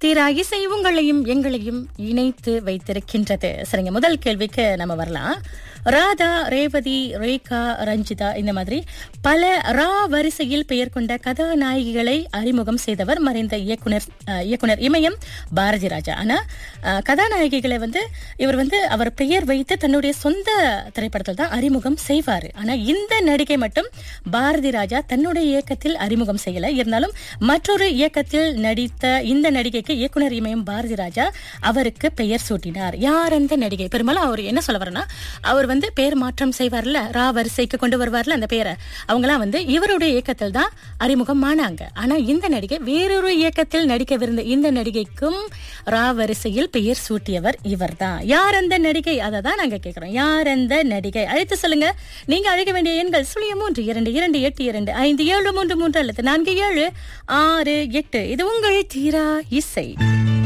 தீரா இசை உங்களையும் எங்களையும் இணைத்து வைத்திருக்கின்றது சரிங்க முதல் கேள்விக்கு நம்ம வரலாம் ராதா ரேவதி ரேகா ரஞ்சிதா இந்த மாதிரி பல ரா வரிசையில் பெயர் கொண்ட கதாநாயகிகளை அறிமுகம் செய்தவர் மறைந்த இயக்குனர் அஹ், இயக்குனர் இமயம் பாரதி ராஜா ஆனா அஹ், கதாநாயகிகளை வந்து இவர் வந்து அவர் பெயர் வைத்து தன்னுடைய சொந்த திரைப்படத்தில் தான் அறிமுகம் செய்வாரு ஆனா இந்த நடிகை மட்டும் பாரதி ராஜா தன்னுடைய இயக்கத்தில் அறிமுகம் செய்யல இருந்தாலும் மற்றொரு இயக்கத்தில் நடித்த இந்த நடிகைக்கு இயக்குனர் இமயம் பாரதி ராஜா அவருக்கு பெயர் சூட்டினார் யார் அந்த நடிகை பெரும்பாலும் அவர் என்ன சொல்ல வரனா அவர் வந்து பெயர் மாற்றம் செய்வார்ல ரா வரிசைக்கு கொண்டு வருவார்ல அந்த பெயரை அவங்களாம் வந்து இவருடைய இயக்கத்தில் தான் அறிமுகம் ஆனாங்க ஆனா இந்த நடிகை வேறொரு இயக்கத்தில் நடிக்கவிருந்த இந்த நடிகைக்கும் ரா வரிசையில் பெயர் சூட்டியவர் இவர்தான் யார் அந்த நடிகை அதை தான் நாங்க கேட்கிறோம் யார் அந்த நடிகை அழைத்து சொல்லுங்க நீங்க அழைக்க வேண்டிய எண்கள் சுழியம் மூன்று இரண்டு இரண்டு எட்டு இரண்டு ஐந்து ஏழு மூன்று மூன்று அல்லது நான்கு ஏழு ஆறு எட்டு இது உங்கள் தீரா இசை